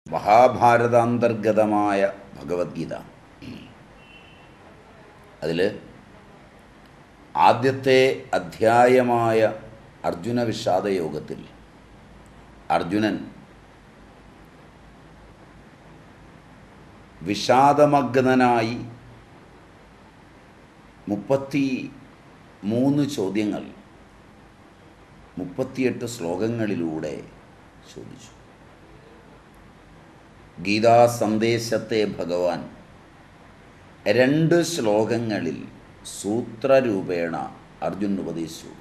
മഹാഭാരതാന്തർഗതമായ ഭഗവത്ഗീത അതിൽ ആദ്യത്തെ അധ്യായമായ അർജുന വിഷാദ യോഗത്തിൽ അർജുനൻ വിഷാദമഗ്നനായി മുപ്പത്തി മൂന്ന് ചോദ്യങ്ങൾ മുപ്പത്തിയെട്ട് ശ്ലോകങ്ങളിലൂടെ ചോദിച്ചു ഗീതാ സന്ദേശത്തെ ഭഗവാൻ രണ്ട് ശ്ലോകങ്ങളിൽ സൂത്രരൂപേണ അർജുൻ ഉപദേശിച്ചു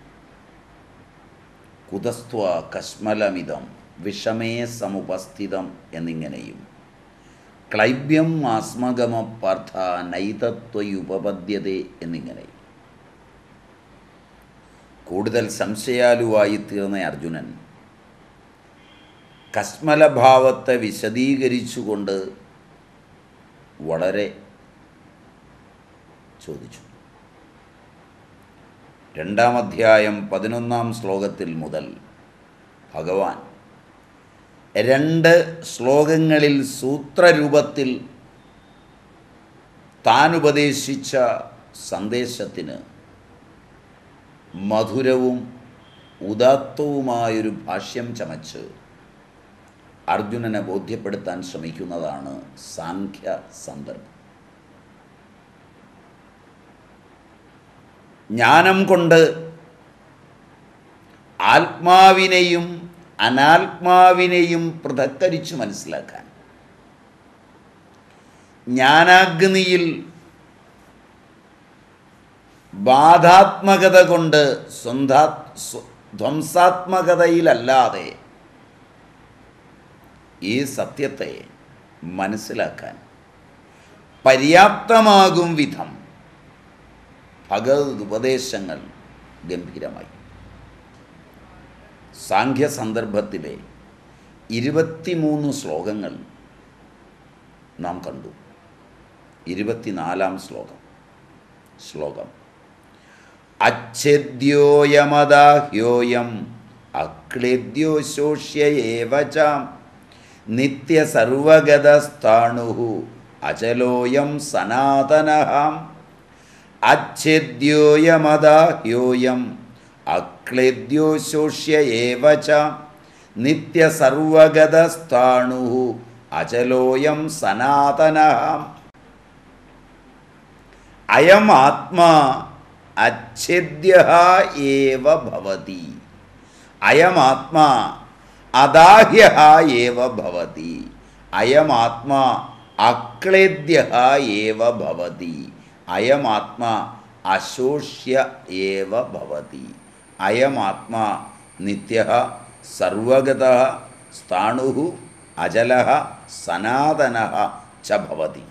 കുതസ്ത്വ കശ്മലമിതം വിഷമേ സമുപസ്ഥിതം എന്നിങ്ങനെയും ക്ലൈബ്യം ആസ്മഗമ പാർത്ഥ നൈതത്വയുപപദ്യതേ എന്നിങ്ങനെയും കൂടുതൽ സംശയാലുവായി തീർന്ന അർജുനൻ കശ്മലഭാവത്തെ വിശദീകരിച്ചുകൊണ്ട് വളരെ ചോദിച്ചു രണ്ടാം അധ്യായം പതിനൊന്നാം ശ്ലോകത്തിൽ മുതൽ ഭഗവാൻ രണ്ട് ശ്ലോകങ്ങളിൽ സൂത്രരൂപത്തിൽ താൻ ഉപദേശിച്ച സന്ദേശത്തിന് മധുരവും ഉദാത്തവുമായൊരു ഭാഷ്യം ചമച്ച് അർജുനനെ ബോധ്യപ്പെടുത്താൻ ശ്രമിക്കുന്നതാണ് സാഖ്യ സന്ദർഭം ജ്ഞാനം കൊണ്ട് ആത്മാവിനെയും അനാത്മാവിനെയും പൃഥക്കരിച്ച് മനസ്സിലാക്കാൻ ജ്ഞാനാഗ്നിയിൽ ബാധാത്മകത കൊണ്ട് സ്വന്താ സ്വ- ധ്വംസാത്മകതയിലല്ലാതെ ഈ സത്യത്തെ മനസ്സിലാക്കാൻ പര്യാപ്തമാകും വിധം ഭഗവത് ഉപദേശങ്ങൾ ഗംഭീരമായി സാഖ്യ സന്ദർഭത്തിലെ ഇരുപത്തിമൂന്ന് ശ്ലോകങ്ങൾ നാം കണ്ടു ഇരുപത്തിനാലാം ശ്ലോകം ശ്ലോകം അച്ഛദ്യോയമദാഹ്യോയം അക്ലേദ്യോ ശോഷ്യയേവചാം നിത്യസർവഗതസ്ഥാണു അചലോയം സനാതനഹാം അച്ഛദ്യോയമദാഹ്യോയം അക്ലേദ്യോ ശോഷ്യയേവച നിത്യസർവഗതസ്ഥാണു അചലോയം സനാതനഹാം അയം ആത്മാ അച്ഛേദ്യ ഏവ ഭവതി അയമാത്മാ അദാഹ്യ ഏവ ഭവതി അയമാത്മാ അക്ലേദ്യ ഏവ ഭവതി അയമാത്മാ അശോഷ്യ ഏവ ഭവതി അയമാത്മാ നിത്യ സർവഗത സ്ഥാണു അജല സനാതന ച ഭവതി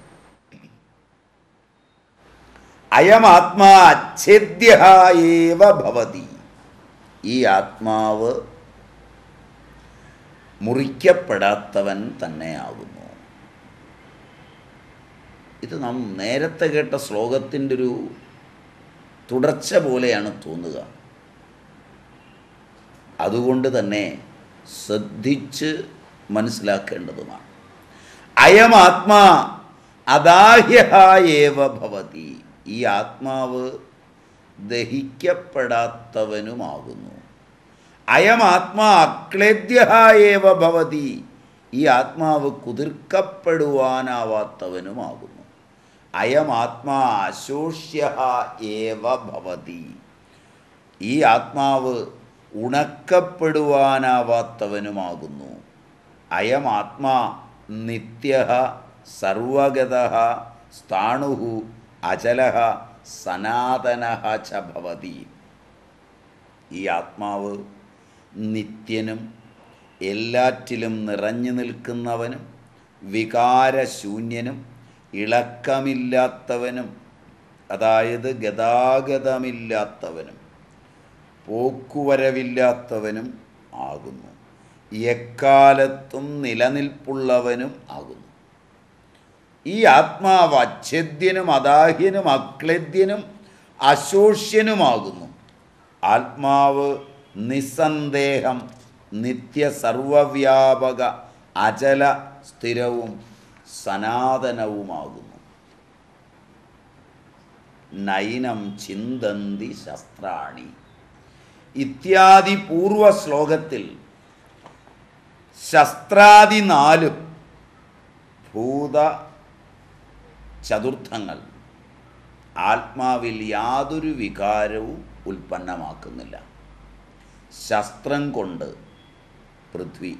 അയമാത്മാ അച്ഛേദ്യ ഏവ ഭവതി ഈ ആത്മാവ് മുറിക്കപ്പെടാത്തവൻ തന്നെയാകുന്നു ഇത് നാം നേരത്തെ കേട്ട ശ്ലോകത്തിൻ്റെ ഒരു തുടർച്ച പോലെയാണ് തോന്നുക അതുകൊണ്ട് തന്നെ ശ്രദ്ധിച്ച് മനസ്സിലാക്കേണ്ടതുമാണ് അയമാത്മാ അദാഹ്യ ഏവ ഭവതി ഈ ആത്മാവ് ദഹിക്കപ്പെടാത്തവനുമാകുന്നു അയമാത്മാ അക്ലേദ്യ ഏവ ഭവതി ഈ ആത്മാവ് കുതിർക്കപ്പെടുവാനാവാത്തവനുമാകുന്നു അയമാത്മാ അശോഷ്യ ഏവ ഭവതി ഈ ആത്മാവ് ഉണക്കപ്പെടുവാനാവാത്തവനുമാകുന്നു അയമാത്മാ നിത്യ സർവഗത സ്ഥാണു അചല സനാതന ച ഭവതി ഈ ആത്മാവ് നിത്യനും എല്ലാറ്റിലും നിറഞ്ഞു നിൽക്കുന്നവനും വികാരശൂന്യനും ഇളക്കമില്ലാത്തവനും അതായത് ഗതാഗതമില്ലാത്തവനും പോക്കുവരവില്ലാത്തവനും ആകുന്നു എക്കാലത്തും നിലനിൽപ്പുള്ളവനും ആകുന്നു ഈ ആത്മാവ് അച്ഛേദ്യനും അദാഹ്യനും അക്ലേദ്യനും അശോഷ്യനുമാകുന്നു ആത്മാവ് നിസ്സന്ദേഹം നിത്യ സർവവ്യാപക അചല സ്ഥിരവും സനാതനവുമാകുന്നു നൈനം ചിന്തന്തി ശസ്ത്രാണി ഇത്യാദി പൂർവ ശ്ലോകത്തിൽ ശസ്ത്രാദി നാലും ഭൂത ചതുർത്ഥങ്ങൾ ആത്മാവിൽ യാതൊരു വികാരവും ഉൽപ്പന്നമാക്കുന്നില്ല ശസ്ത്രം കൊണ്ട് പൃഥ്വി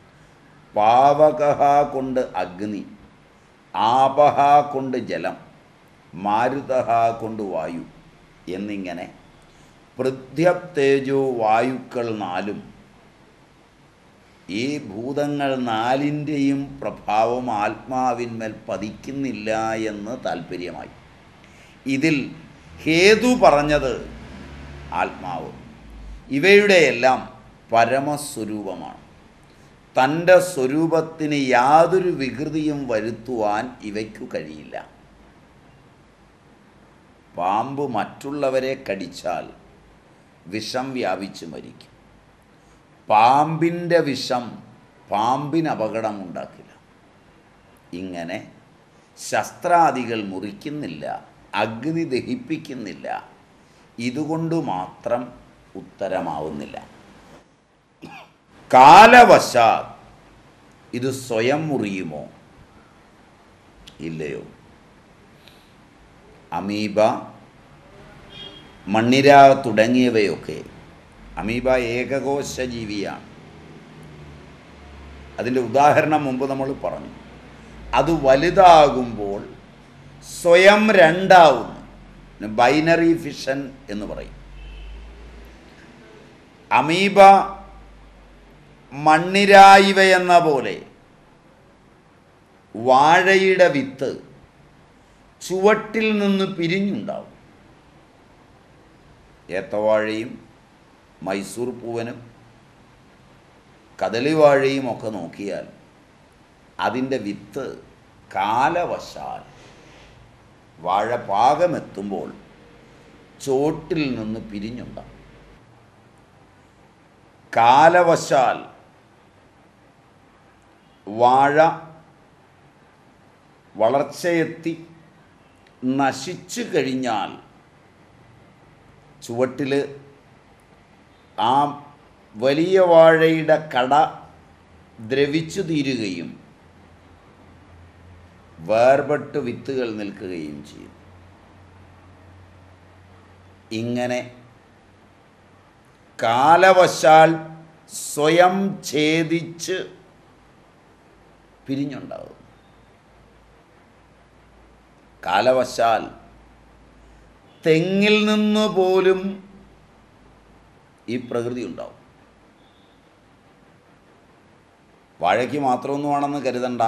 പാവകഹ കൊണ്ട് അഗ്നി ആപഹ കൊണ്ട് ജലം മാരുതഹ കൊണ്ട് വായു എന്നിങ്ങനെ പൃഥ്വത്തേജോ വായുക്കൾ നാലും ഈ ഭൂതങ്ങൾ നാലിൻ്റെയും പ്രഭാവം ആത്മാവിന്മേൽ പതിക്കുന്നില്ല എന്ന് താല്പര്യമായി ഇതിൽ ഹേതു പറഞ്ഞത് ആത്മാവ് ഇവയുടെയെല്ലാം പരമസ്വരൂപമാണ് തൻ്റെ സ്വരൂപത്തിന് യാതൊരു വികൃതിയും വരുത്തുവാൻ ഇവയ്ക്കു കഴിയില്ല പാമ്പ് മറ്റുള്ളവരെ കടിച്ചാൽ വിഷം വ്യാപിച്ചു മരിക്കും പാമ്പിൻ്റെ വിഷം പാമ്പിന് അപകടമുണ്ടാക്കില്ല ഇങ്ങനെ ശസ്ത്രാദികൾ മുറിക്കുന്നില്ല അഗ്നി ദഹിപ്പിക്കുന്നില്ല ഇതുകൊണ്ട് മാത്രം ഉത്തരമാവുന്നില്ല കാലവശാൽ ഇത് സ്വയം മുറിയുമോ ഇല്ലയോ അമീബ മണ്ണിര തുടങ്ങിയവയൊക്കെ അമീബ ഏകകോശ ജീവിയാണ് അതിൻ്റെ ഉദാഹരണം മുമ്പ് നമ്മൾ പറഞ്ഞു അത് വലുതാകുമ്പോൾ സ്വയം രണ്ടാവുന്നു ബൈനറി ഫിഷൻ എന്ന് പറയും അമീബ മണ്ണിരായിവ എന്ന പോലെ വാഴയുടെ വിത്ത് ചുവട്ടിൽ നിന്ന് പിരിഞ്ഞുണ്ടാവും ഏത്തവാഴയും മൈസൂർ പൂവനും കദളിവാഴയും ഒക്കെ നോക്കിയാൽ അതിൻ്റെ വിത്ത് കാലവശാൽ വാഴ പാകമെത്തുമ്പോൾ ചോട്ടിൽ നിന്ന് പിരിഞ്ഞുണ്ടാവും കാലവശാൽ വാഴ വളർച്ചയെത്തി നശിച്ചു കഴിഞ്ഞാൽ ചുവട്ടിൽ ആ വലിയ വാഴയുടെ കട ദ്രവിച്ചു തീരുകയും വേർപെട്ട് വിത്തുകൾ നിൽക്കുകയും ചെയ്യും ഇങ്ങനെ കാലവശാൽ സ്വയം ഛേദിച്ച് പിരിഞ്ഞുണ്ടാകും കാലവശാൽ തെങ്ങിൽ നിന്ന് പോലും ഈ പ്രകൃതി ഉണ്ടാവും വാഴയ്ക്ക് മാത്രമൊന്നുമാണെന്ന് കരുതണ്ട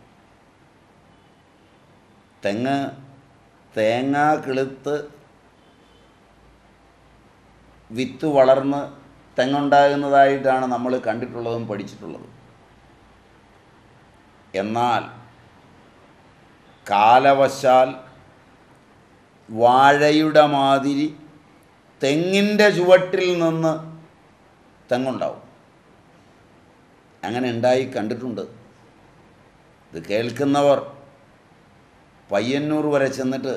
തെങ്ങ് തേങ്ങ കിളുത്ത് വിത്ത് വളർന്ന് തെങ്ങുണ്ടാകുന്നതായിട്ടാണ് നമ്മൾ കണ്ടിട്ടുള്ളതും പഠിച്ചിട്ടുള്ളതും എന്നാൽ കാലവശാൽ വാഴയുടെ മാതിരി തെങ്ങിൻ്റെ ചുവട്ടിൽ നിന്ന് തെങ്ങുണ്ടാവും അങ്ങനെ ഉണ്ടായി കണ്ടിട്ടുണ്ട് ഇത് കേൾക്കുന്നവർ പയ്യന്നൂർ വരെ ചെന്നിട്ട്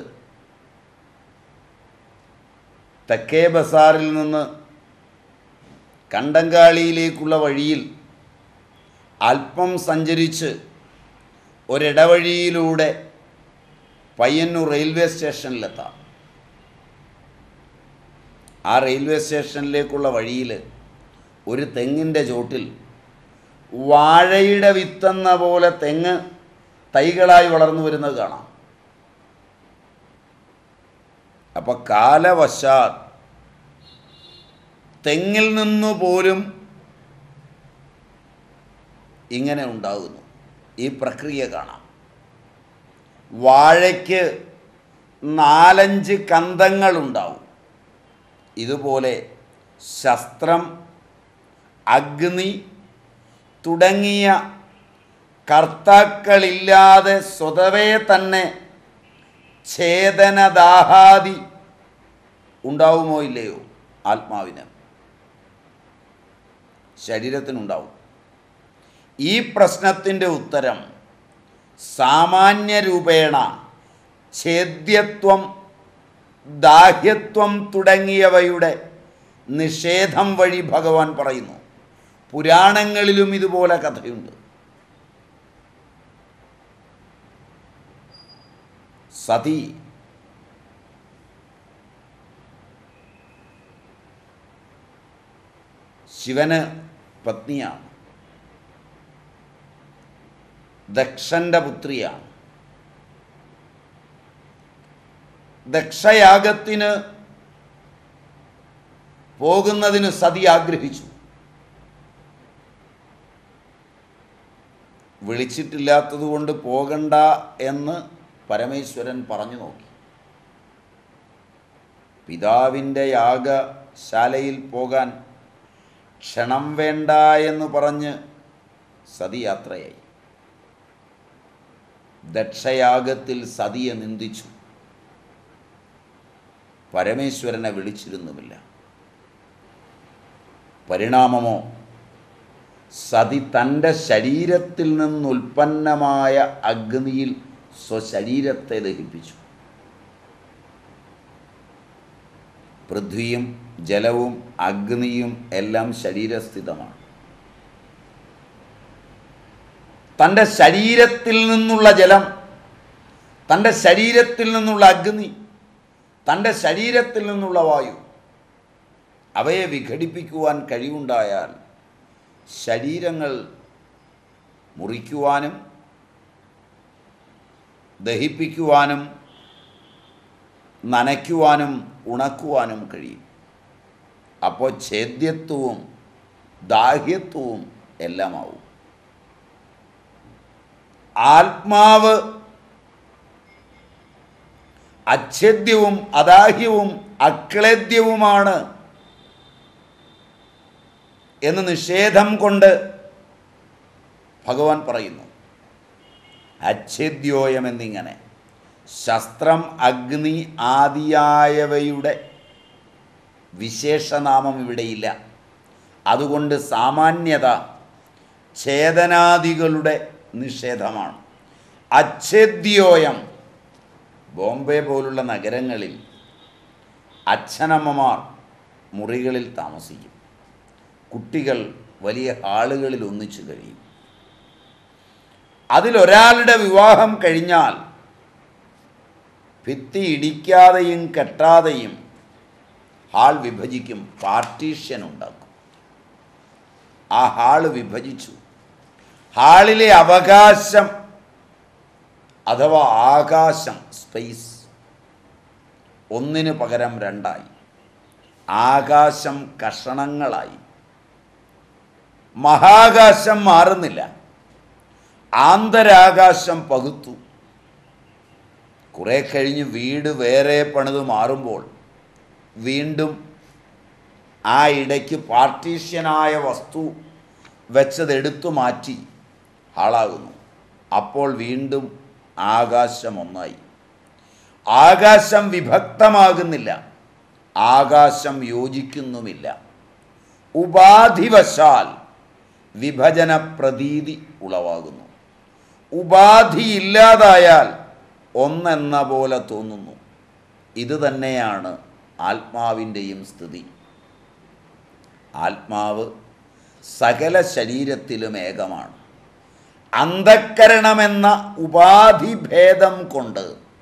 തെക്കേ ബസാറിൽ നിന്ന് കണ്ടങ്കാളിയിലേക്കുള്ള വഴിയിൽ അല്പം സഞ്ചരിച്ച് ഒരിടവഴിയിലൂടെ പയ്യന്നൂർ റെയിൽവേ സ്റ്റേഷനിലെത്താം ആ റെയിൽവേ സ്റ്റേഷനിലേക്കുള്ള വഴിയിൽ ഒരു തെങ്ങിൻ്റെ ചോട്ടിൽ വാഴയുടെ വിത്തെന്ന പോലെ തെങ്ങ് തൈകളായി വളർന്നു വരുന്നത് കാണാം അപ്പം കാലവശാൽ തെങ്ങിൽ നിന്ന് പോലും ഇങ്ങനെ ഉണ്ടാകുന്നു ഈ പ്രക്രിയ കാണാം വാഴയ്ക്ക് നാലഞ്ച് കന്തങ്ങളുണ്ടാവും ഇതുപോലെ ശസ്ത്രം അഗ്നി തുടങ്ങിയ കർത്താക്കളില്ലാതെ സ്വതവേ തന്നെ ഛേദനദാഹാദി ഉണ്ടാവുമോ ഇല്ലയോ ആത്മാവിന് ശരീരത്തിനുണ്ടാവും ഈ പ്രശ്നത്തിൻ്റെ ഉത്തരം സാമാന്യ രൂപേണ ഛേദ്യത്വം ദാഹ്യത്വം തുടങ്ങിയവയുടെ നിഷേധം വഴി ഭഗവാൻ പറയുന്നു പുരാണങ്ങളിലും ഇതുപോലെ കഥയുണ്ട് സതി ശിവന് പത്നിയാണ് ദക്ഷന്റെ പുത്രിയാണ് ദക്ഷയാഗത്തിന് പോകുന്നതിന് സതി ആഗ്രഹിച്ചു വിളിച്ചിട്ടില്ലാത്തതുകൊണ്ട് പോകണ്ട എന്ന് പരമേശ്വരൻ പറഞ്ഞു നോക്കി പിതാവിൻ്റെ യാഗശാലയിൽ പോകാൻ ക്ഷണം വേണ്ട എന്ന് പറഞ്ഞ് സതി യാത്രയായി ദക്ഷയാഗത്തിൽ സതിയെ നിന്ദിച്ചു പരമേശ്വരനെ വിളിച്ചിരുന്നുമില്ല പരിണാമമോ സതി തൻ്റെ ശരീരത്തിൽ നിന്നുൽപ്പന്നമായ അഗ്നിയിൽ സ്വശരീരത്തെ ദഹിപ്പിച്ചു പൃഥ്വിയും ജലവും അഗ്നിയും എല്ലാം ശരീരസ്ഥിതമാണ് തൻ്റെ ശരീരത്തിൽ നിന്നുള്ള ജലം തൻ്റെ ശരീരത്തിൽ നിന്നുള്ള അഗ്നി തൻ്റെ ശരീരത്തിൽ നിന്നുള്ള വായു അവയെ വിഘടിപ്പിക്കുവാൻ കഴിവുണ്ടായാൽ ശരീരങ്ങൾ മുറിക്കുവാനും ദഹിപ്പിക്കുവാനും നനയ്ക്കുവാനും ഉണക്കുവാനും കഴിയും അപ്പോൾ ഛേദ്യത്വവും ദാഹ്യത്വവും എല്ലാമാവും ആത്മാവ് അച്ഛേദ്യവും അദാഹ്യവും അക്ലേദ്യവുമാണ് എന്ന് നിഷേധം കൊണ്ട് ഭഗവാൻ പറയുന്നു അച്ഛേദ്യോയം എന്നിങ്ങനെ ശസ്ത്രം അഗ്നി ആദിയായവയുടെ വിശേഷനാമം ഇവിടെയില്ല അതുകൊണ്ട് സാമാന്യത ഛേദനാദികളുടെ നിഷേധമാണ് അച്ഛേദ്യോയം ബോംബെ പോലുള്ള നഗരങ്ങളിൽ അച്ഛനമ്മമാർ മുറികളിൽ താമസിക്കും കുട്ടികൾ വലിയ ഹാളുകളിൽ ഒന്നിച്ചു കഴിയും അതിലൊരാളുടെ വിവാഹം കഴിഞ്ഞാൽ ഭിത്തി ഇടിക്കാതെയും കെട്ടാതെയും ഹാൾ വിഭജിക്കും പാർട്ടീഷൻ ഉണ്ടാക്കും ആ ഹാള് വിഭജിച്ചു ഹാളിലെ അവകാശം അഥവാ ആകാശം സ്പേസ് ഒന്നിന് പകരം രണ്ടായി ആകാശം കഷണങ്ങളായി മഹാകാശം മാറുന്നില്ല ആന്തരാകാശം പകുത്തു കുറെ കഴിഞ്ഞ് വീട് വേറെ പണിത് മാറുമ്പോൾ വീണ്ടും ആ ഇടയ്ക്ക് പാർട്ടീഷ്യനായ വസ്തു വെച്ചതെടുത്തു മാറ്റി ഹാളാകുന്നു അപ്പോൾ വീണ്ടും ആകാശം ഒന്നായി ആകാശം വിഭക്തമാകുന്നില്ല ആകാശം യോജിക്കുന്നുമില്ല ഉപാധിവശാൽ വിഭജന പ്രതീതി ഉളവാകുന്നു ഉപാധിയില്ലാതായാൽ ഒന്നെന്ന പോലെ തോന്നുന്നു ഇത് തന്നെയാണ് ആത്മാവിൻ്റെയും സ്ഥിതി ആത്മാവ് സകല ശരീരത്തിലും ഏകമാണ് അന്ധക്കരണമെന്ന ഉപാധിഭേദം കൊണ്ട്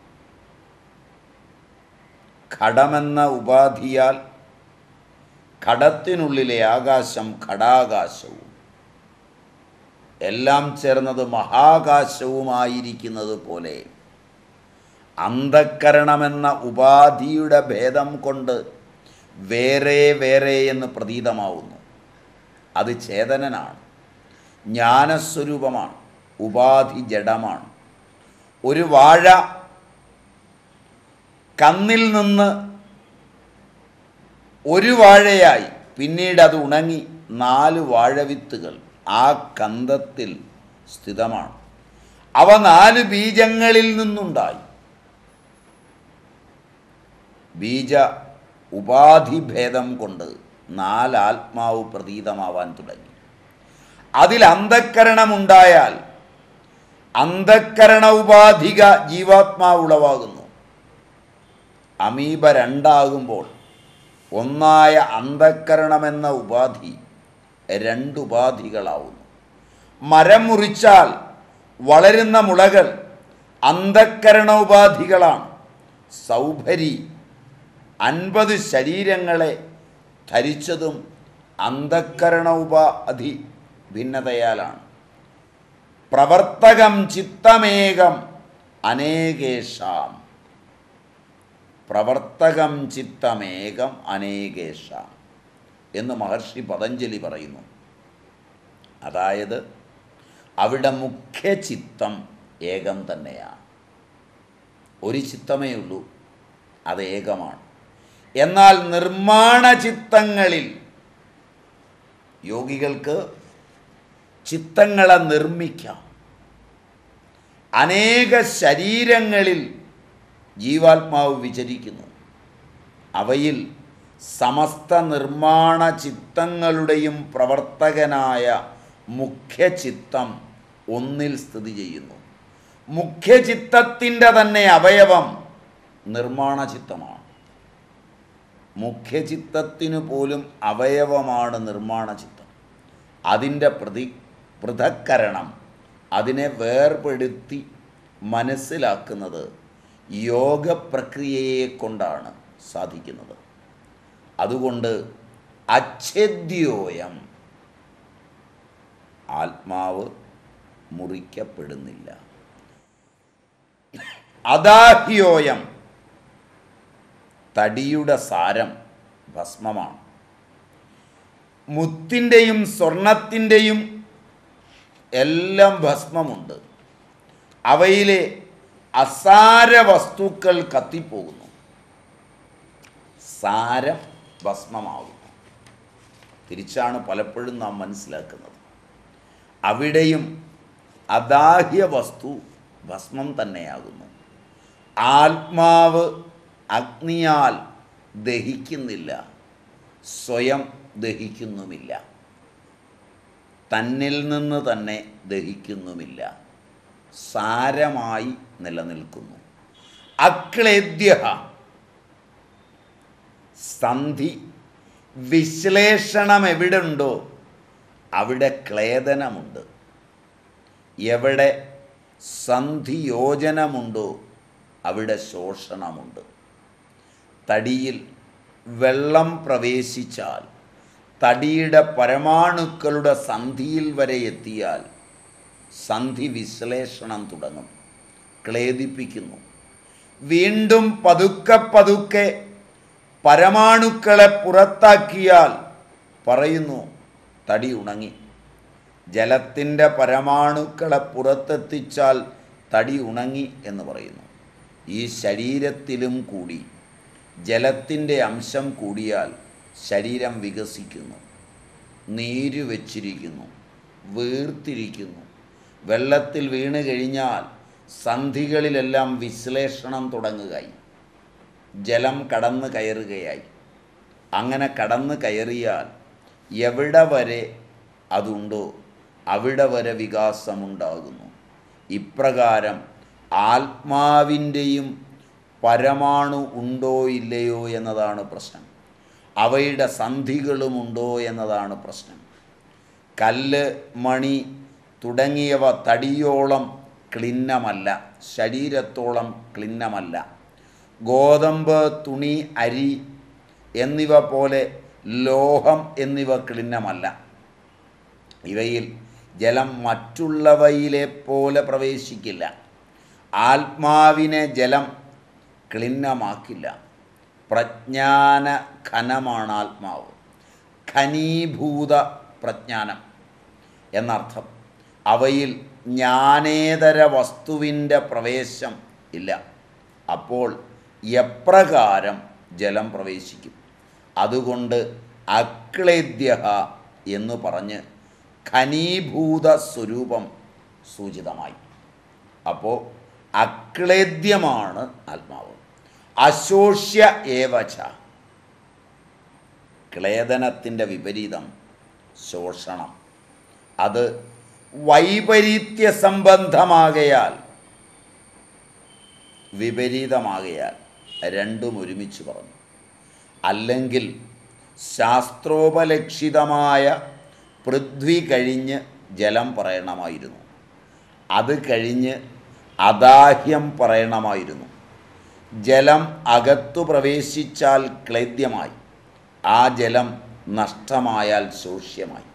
ഘടമെന്ന ഉപാധിയാൽ ഘടത്തിനുള്ളിലെ ആകാശം ഘടാകാശവും എല്ലാം ചേർന്നത് മഹാകാശവുമായിരിക്കുന്നത് പോലെ അന്ധക്കരണമെന്ന ഉപാധിയുടെ ഭേദം കൊണ്ട് വേറെ വേറെ എന്ന് പ്രതീതമാവുന്നു അത് ചേതനനാണ് ജ്ഞാനസ്വരൂപമാണ് ഉപാധി ജഡമാണ് ഒരു വാഴ കന്നിൽ നിന്ന് ഒരു വാഴയായി പിന്നീട് അത് ഉണങ്ങി നാല് വാഴവിത്തുകൾ ആ കന്തത്തിൽ സ്ഥിതമാണ് അവ നാല് ബീജങ്ങളിൽ നിന്നുണ്ടായി ബീജ ഉപാധിഭേദം കൊണ്ട് നാലാത്മാവ് പ്രതീതമാവാൻ തുടങ്ങി അതിൽ അന്ധക്കരണമുണ്ടായാൽ അന്ധക്കരണ ഉപാധിക ജീവാത്മാവ് ഉളവാകുന്നു അമീബ രണ്ടാകുമ്പോൾ ഒന്നായ അന്ധക്കരണമെന്ന ഉപാധി രണ്ടുപാധികളാവുന്നു മരം മുറിച്ചാൽ വളരുന്ന മുളകൾ അന്ധക്കരണ ഉപാധികളാണ് സൗഭരി അൻപത് ശരീരങ്ങളെ ധരിച്ചതും അന്ധക്കരണ ഉപാധി ഭിന്നതയാലാണ് പ്രവർത്തകം ചിത്തമേകം അനേകേഷാം പ്രവർത്തകം ചിത്തമേകം അനേകേഷാം എന്ന് മഹർഷി പതഞ്ജലി പറയുന്നു അതായത് അവിടെ മുഖ്യ ചിത്തം ഏകം തന്നെയാണ് ഒരു ചിത്തമേ ഉള്ളൂ അത് ഏകമാണ് എന്നാൽ നിർമ്മാണ ചിത്തങ്ങളിൽ യോഗികൾക്ക് ചിത്തങ്ങളെ നിർമ്മിക്കാം അനേക ശരീരങ്ങളിൽ ജീവാത്മാവ് വിചരിക്കുന്നു അവയിൽ സമസ്ത നിർമ്മാണ ചിത്തങ്ങളുടെയും പ്രവർത്തകനായ മുഖ്യചിത്തം ഒന്നിൽ സ്ഥിതി ചെയ്യുന്നു മുഖ്യചിത്തത്തിൻ്റെ തന്നെ അവയവം നിർമ്മാണ ചിത്തമാണ് മുഖ്യചിത്തത്തിനു പോലും അവയവമാണ് നിർമ്മാണ ചിത്തം അതിൻ്റെ പ്രതി പൃഥക്കരണം അതിനെ വേർപെടുത്തി മനസ്സിലാക്കുന്നത് യോഗ പ്രക്രിയയെ കൊണ്ടാണ് സാധിക്കുന്നത് അതുകൊണ്ട് അച്ഛേദ്യോയം ആത്മാവ് മുറിക്കപ്പെടുന്നില്ല അദാഹ്യോയം തടിയുടെ സാരം ഭസ്മമാണ് മുത്തിൻ്റെയും സ്വർണത്തിൻ്റെയും എല്ലാം ഭസ്മമുണ്ട് അവയിലെ അസാര വസ്തുക്കൾ കത്തിപ്പോകുന്നു സാരം ഭസ്മമാകുന്നു തിരിച്ചാണ് പലപ്പോഴും നാം മനസ്സിലാക്കുന്നത് അവിടെയും അദാഹ്യ വസ്തു ഭസ്മം തന്നെയാകുന്നു ആത്മാവ് അഗ്നിയാൽ ദഹിക്കുന്നില്ല സ്വയം ദഹിക്കുന്നുമില്ല തന്നിൽ നിന്ന് തന്നെ ദഹിക്കുന്നുമില്ല സാരമായി നിലനിൽക്കുന്നു അക്ലേദ്യ സന്ധി വിശ്ലേഷണം എവിടുണ്ടോ അവിടെ ക്ലേദനമുണ്ട് എവിടെ സന്ധിയോജനമുണ്ടോ അവിടെ ശോഷണമുണ്ട് തടിയിൽ വെള്ളം പ്രവേശിച്ചാൽ തടിയുടെ പരമാണുക്കളുടെ സന്ധിയിൽ വരെ എത്തിയാൽ സന്ധി വിശ്ലേഷണം തുടങ്ങും ക്ലേദിപ്പിക്കുന്നു വീണ്ടും പതുക്കെ പതുക്കെ പരമാണുക്കളെ പുറത്താക്കിയാൽ പറയുന്നു തടി ഉണങ്ങി ജലത്തിൻ്റെ പരമാണുക്കളെ പുറത്തെത്തിച്ചാൽ തടി ഉണങ്ങി എന്ന് പറയുന്നു ഈ ശരീരത്തിലും കൂടി ജലത്തിൻ്റെ അംശം കൂടിയാൽ ശരീരം വികസിക്കുന്നു നീര് വച്ചിരിക്കുന്നു വീർത്തിരിക്കുന്നു വെള്ളത്തിൽ വീണ് കഴിഞ്ഞാൽ സന്ധികളിലെല്ലാം വിശ്ലേഷണം തുടങ്ങുകയായി ജലം കടന്ന് കയറുകയായി അങ്ങനെ കടന്ന് കയറിയാൽ എവിടെ വരെ അതുണ്ടോ അവിടെ വരെ വികാസമുണ്ടാകുന്നു ഇപ്രകാരം ആത്മാവിൻ്റെയും പരമാണു ഉണ്ടോ ഇല്ലയോ എന്നതാണ് പ്രശ്നം അവയുടെ സന്ധികളുമുണ്ടോ എന്നതാണ് പ്രശ്നം കല്ല് മണി തുടങ്ങിയവ തടിയോളം ക്ലിന്നമല്ല ശരീരത്തോളം ക്ലിന്നമല്ല ഗോതമ്പ് തുണി അരി എന്നിവ പോലെ ലോഹം എന്നിവ ക്ലിന്നമല്ല ഇവയിൽ ജലം മറ്റുള്ളവയിലെ പോലെ പ്രവേശിക്കില്ല ആത്മാവിനെ ജലം ക്ലിന്നമാക്കില്ല പ്രജ്ഞാന ഘനമാണ് ആത്മാവ് ഖനീഭൂത പ്രജ്ഞാനം എന്നർത്ഥം അവയിൽ ജ്ഞാനേതര വസ്തുവിൻ്റെ പ്രവേശം ഇല്ല അപ്പോൾ എപ്രകാരം ജലം പ്രവേശിക്കും അതുകൊണ്ട് അക്ലേദ്യ എന്ന് പറഞ്ഞ് ഖനീഭൂത സ്വരൂപം സൂചിതമായി അപ്പോൾ അക്ലേദ്യമാണ് ആത്മാവ് അശോഷ്യ ഏവച ക്ലേദനത്തിൻ്റെ വിപരീതം ശോഷണം അത് വൈപരീത്യ സംബന്ധമാകയാൽ വിപരീതമാകയാൽ രണ്ടും ഒരുമിച്ച് പറഞ്ഞു അല്ലെങ്കിൽ ശാസ്ത്രോപലക്ഷിതമായ പൃഥ്വി കഴിഞ്ഞ് ജലം പറയണമായിരുന്നു അത് കഴിഞ്ഞ് അദാഹ്യം പറയണമായിരുന്നു ജലം അകത്തു പ്രവേശിച്ചാൽ ക്ലേദ്യമായി ആ ജലം നഷ്ടമായാൽ ശോഷ്യമായി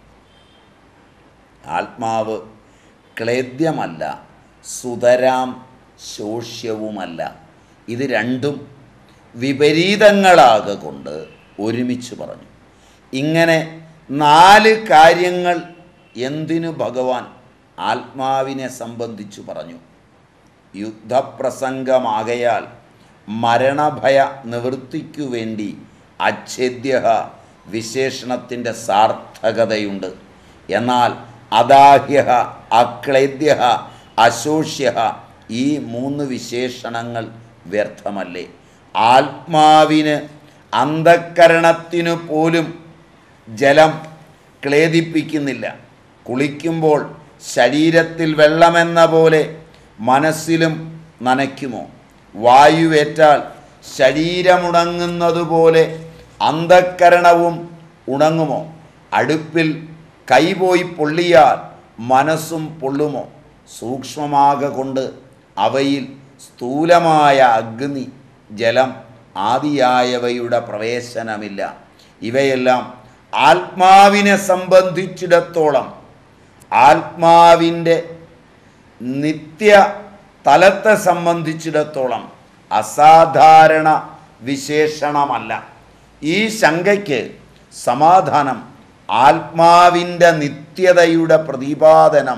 ആത്മാവ് ക്ലേദ്യമല്ല സുതരാം ശോഷ്യവുമല്ല ഇത് രണ്ടും വിപരീതങ്ങളാകെ കൊണ്ട് ഒരുമിച്ച് പറഞ്ഞു ഇങ്ങനെ നാല് കാര്യങ്ങൾ എന്തിനു ഭഗവാൻ ആത്മാവിനെ സംബന്ധിച്ചു പറഞ്ഞു യുദ്ധപ്രസംഗമാകയാൽ മരണഭയ നിവൃത്തിക്കു വേണ്ടി അച്ഛേദ്യ വിശേഷണത്തിൻ്റെ സാർത്ഥകതയുണ്ട് എന്നാൽ അദാഹ്യ അക്ലേദ്യ അശോഷ്യ ഈ മൂന്ന് വിശേഷണങ്ങൾ വ്യർത്ഥമല്ലേ ആത്മാവിന് അന്ധക്കരണത്തിനു പോലും ജലം ക്ലേദിപ്പിക്കുന്നില്ല കുളിക്കുമ്പോൾ ശരീരത്തിൽ വെള്ളമെന്ന പോലെ മനസ്സിലും നനയ്ക്കുമോ വായുവേറ്റാൽ ശരീരമുണങ്ങുന്നതുപോലെ അന്ധക്കരണവും ഉണങ്ങുമോ അടുപ്പിൽ കൈപോയി പൊള്ളിയാൽ മനസ്സും പൊള്ളുമോ സൂക്ഷ്മമാക കൊണ്ട് അവയിൽ സ്ഥൂലമായ അഗ്നി ജലം ആദിയായവയുടെ പ്രവേശനമില്ല ഇവയെല്ലാം ആത്മാവിനെ സംബന്ധിച്ചിടത്തോളം ആത്മാവിൻ്റെ നിത്യ തലത്തെ സംബന്ധിച്ചിടത്തോളം അസാധാരണ വിശേഷണമല്ല ഈ ശങ്കയ്ക്ക് സമാധാനം ആത്മാവിൻ്റെ നിത്യതയുടെ പ്രതിപാദനം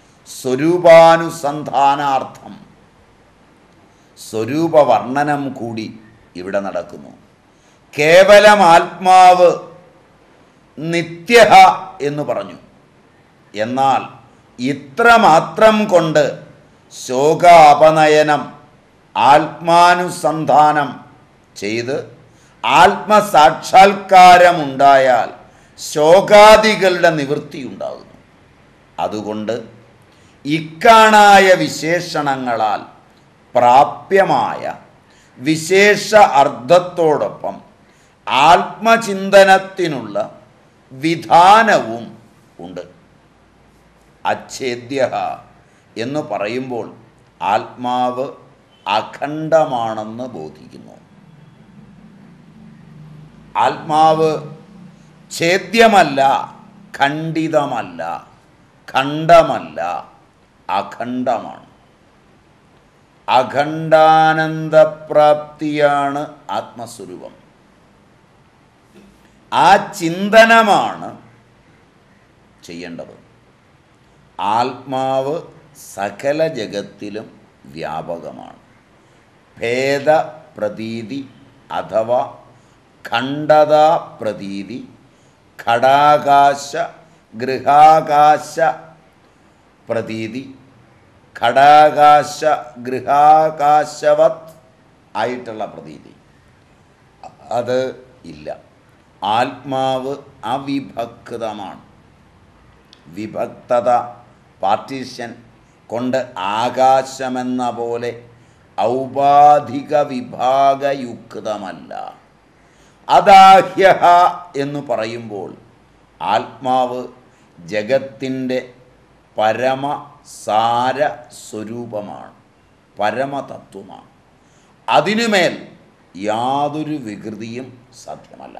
സ്വരൂപാനുസന്ധാനാർത്ഥം സ്വരൂപവർണ്ണനം കൂടി ഇവിടെ നടക്കുന്നു കേവലം ആത്മാവ് നിത്യ എന്ന് പറഞ്ഞു എന്നാൽ ഇത്രമാത്രം കൊണ്ട് ശോകാപനയനം ആത്മാനുസന്ധാനം ചെയ്ത് ആത്മസാക്ഷാത്കാരമുണ്ടായാൽ ശോകാദികളുടെ നിവൃത്തിയുണ്ടാകുന്നു അതുകൊണ്ട് ഇക്കാണായ വിശേഷണങ്ങളാൽ പ്രാപ്യമായ വിശേഷ അർത്ഥത്തോടൊപ്പം ആത്മചിന്തനത്തിനുള്ള വിധാനവും ഉണ്ട് അച്ഛേദ്യ എന്ന് പറയുമ്പോൾ ആത്മാവ് അഖണ്ഡമാണെന്ന് ബോധിക്കുന്നു ആത്മാവ് ഛേദ്യമല്ല ഖണ്ഡിതമല്ല ഖണ്ഡമല്ല അഖണ്ഡമാണ് അഖണ്ഡാനന്ദപ്രാപ്തിയാണ് ആത്മസ്വരൂപം ആ ചിന്തനമാണ് ചെയ്യേണ്ടത് ആത്മാവ് സകല ജഗത്തിലും വ്യാപകമാണ് ഭേദ പ്രതീതി അഥവാ ഖണ്ഡത പ്രതീതി ഘടാകാശ ഗൃഹാകാശ പ്രതീതി ഘടാകാശ ഗൃഹാകാശവത് ആയിട്ടുള്ള പ്രതീതി അത് ഇല്ല ആത്മാവ് അവിഭക്തമാണ് വിഭക്തത പാർട്ടീഷൻ കൊണ്ട് ആകാശമെന്ന പോലെ ഔപാധിക വിഭാഗയുക്തമല്ല അദാഹ്യ എന്ന് പറയുമ്പോൾ ആത്മാവ് ജഗത്തിൻ്റെ പരമസാര സ്വരൂപമാണ് പരമതത്വമാണ് അതിനുമേൽ യാതൊരു വികൃതിയും സാധ്യമല്ല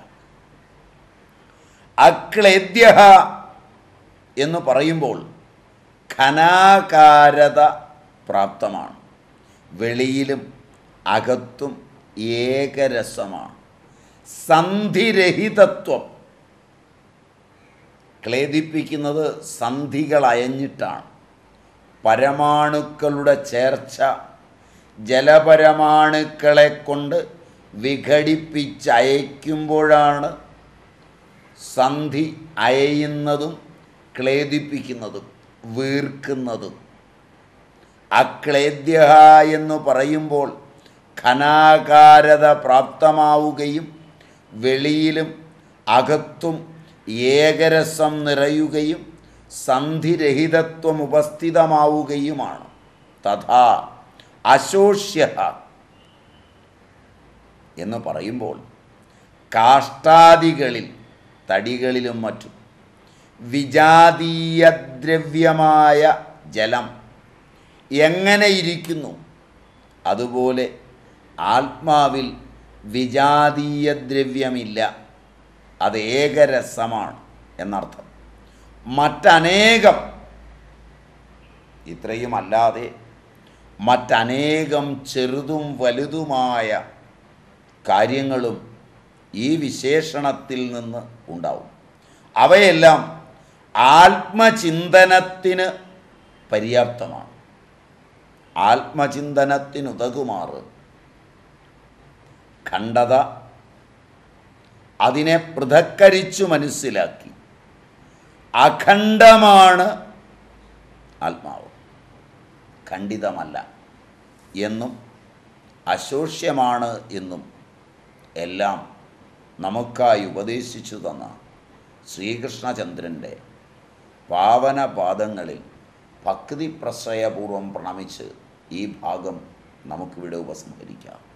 അക്ലേദ്യ എന്ന് പറയുമ്പോൾ ഘനാകാരത പ്രാപ്തമാണ് വെളിയിലും അകത്തും ഏകരസമാണ് സന്ധിരഹിതത്വം ക്ലേദിപ്പിക്കുന്നത് സന്ധികൾ അയഞ്ഞിട്ടാണ് പരമാണുക്കളുടെ ചേർച്ച ജലപരമാണുക്കളെ കൊണ്ട് വിഘടിപ്പിച്ചയക്കുമ്പോഴാണ് സന്ധി അയയുന്നതും ക്ലേദിപ്പിക്കുന്നതും വീർക്കുന്നതും അക്ലേദ്യ എന്ന് പറയുമ്പോൾ ഘനാകാരത പ്രാപ്തമാവുകയും വെളിയിലും അകത്തും ഏകരസം നിറയുകയും സന്ധിരഹിതത്വം ഉപസ്ഥിതമാവുകയുമാണ് തഥാ അശോഷ്യ എന്ന് പറയുമ്പോൾ കാഷ്ടാദികളിൽ തടികളിലും മറ്റും വിജാതീയദ്രവ്യമായ ജലം എങ്ങനെ ഇരിക്കുന്നു അതുപോലെ ആത്മാവിൽ വിജാതീയ ദ്രവ്യമില്ല അത് ഏകരസമാണ് എന്നർത്ഥം മറ്റനേകം ഇത്രയുമല്ലാതെ മറ്റനേകം ചെറുതും വലുതുമായ കാര്യങ്ങളും ഈ വിശേഷണത്തിൽ നിന്ന് ഉണ്ടാവും അവയെല്ലാം ആത്മചിന്തനത്തിന് പര്യാപ്തമാണ് ആത്മചിന്തനത്തിനുതകുമാറ് ഖണ്ഡത അതിനെ പൃഥക്കരിച്ചു മനസ്സിലാക്കി അഖണ്ഡമാണ് ആത്മാവ് ഖണ്ഡിതമല്ല എന്നും അശോഷ്യമാണ് എന്നും എല്ലാം നമുക്കായി ഉപദേശിച്ചു തന്ന ശ്രീകൃഷ്ണചന്ദ്രൻ്റെ പാവനപാദങ്ങളിൽ ഭക്തി പ്രശ്രയപൂർവം പ്രണമിച്ച് ഈ ഭാഗം നമുക്കിവിടെ ഉപസംഹരിക്കാം